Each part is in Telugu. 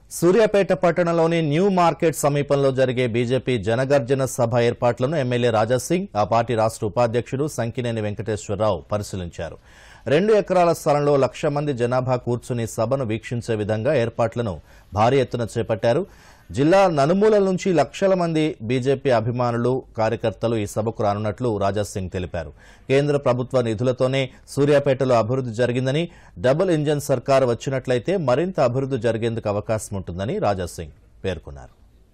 సూర్యాపేట పట్టణంలోని న్యూ మార్కెట్ సమీపంలో జరిగే బీజేపీ జనగర్జన సభ ఏర్పాట్లను ఎమ్మెల్యే రాజాసింగ్ ఆ పార్టీ రాష్ట్ర ఉపాధ్యక్షుడు సంకినేని వెంకటేశ్వరరావు పరిశీలించారు రెండు ఎకరాల స్థలంలో లక్ష మంది జనాభా కూర్చుని సభను వీక్షించే విధంగా ఏర్పాట్లను భారీ ఎత్తున చేపట్టారు జిల్లా నలుమూలల నుంచి లక్షల మంది బీజేపీ అభిమానులు కార్యకర్తలు ఈ సభకు రానున్నట్లు రాజాసింగ్ తెలిపారు కేంద్ర ప్రభుత్వ నిధులతోనే సూర్యాపేటలో అభివృద్ది జరిగిందని డబుల్ ఇంజన్ సర్కార్ వచ్చినట్లయితే మరింత అభివృద్ది జరిగేందుకు అవకాశం ఉంటుందని రాజాసింగ్ పేర్కొన్నారు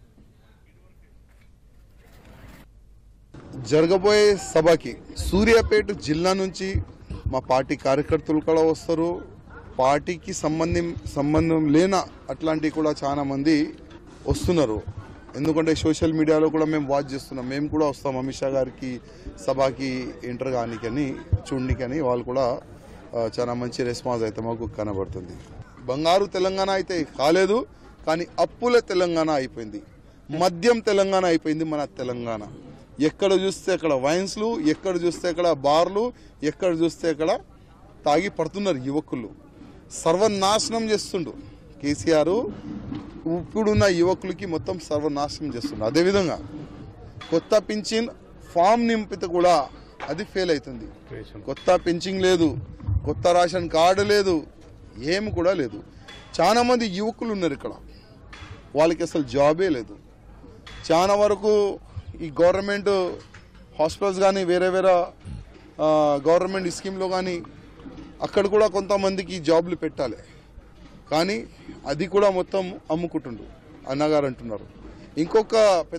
జరగబోయే సభకి సూర్యాపేట జిల్లా నుంచి మా పార్టీ కార్యకర్తలు కూడా వస్తారు పార్టీకి సంబంధం సంబంధం లేన అట్లాంటి కూడా చాలా మంది వస్తున్నారు ఎందుకంటే సోషల్ మీడియాలో కూడా మేము వాచ్ చేస్తున్నాం మేము కూడా వస్తాం అమిత్ షా గారికి సభకి ఎంటర్ కానికని చూడనికని వాళ్ళు కూడా ఆ, చాలా మంచి రెస్పాన్స్ అయితే మాకు కనబడుతుంది బంగారు తెలంగాణ అయితే కాలేదు కానీ అప్పుల తెలంగాణ అయిపోయింది మద్యం తెలంగాణ అయిపోయింది మన తెలంగాణ ఎక్కడ చూస్తే అక్కడ వైన్స్లు ఎక్కడ చూస్తే అక్కడ బార్లు ఎక్కడ చూస్తే అక్కడ తాగి పడుతున్నారు యువకులు సర్వనాశనం చేస్తుండు కేసీఆర్ ఇప్పుడున్న యువకులకి మొత్తం సర్వనాశనం చేస్తుండు అదేవిధంగా కొత్త పింఛన్ ఫామ్ నింపితే కూడా అది ఫెయిల్ అవుతుంది కొత్త పింఛన్ లేదు కొత్త రేషన్ కార్డు లేదు ఏమి కూడా లేదు చాలా మంది యువకులు ఉన్నారు ఇక్కడ వాళ్ళకి అసలు జాబే లేదు చాలా వరకు ఈ గవర్నమెంట్ హాస్పిటల్స్ కానీ వేరే వేరే ఆ, గవర్నమెంట్ స్కీమ్లో కానీ అక్కడ కూడా కొంతమందికి జాబ్లు పెట్టాలి కానీ అది కూడా మొత్తం అమ్ముకుంటుండు అన్నగారు అంటున్నారు ఇంకొక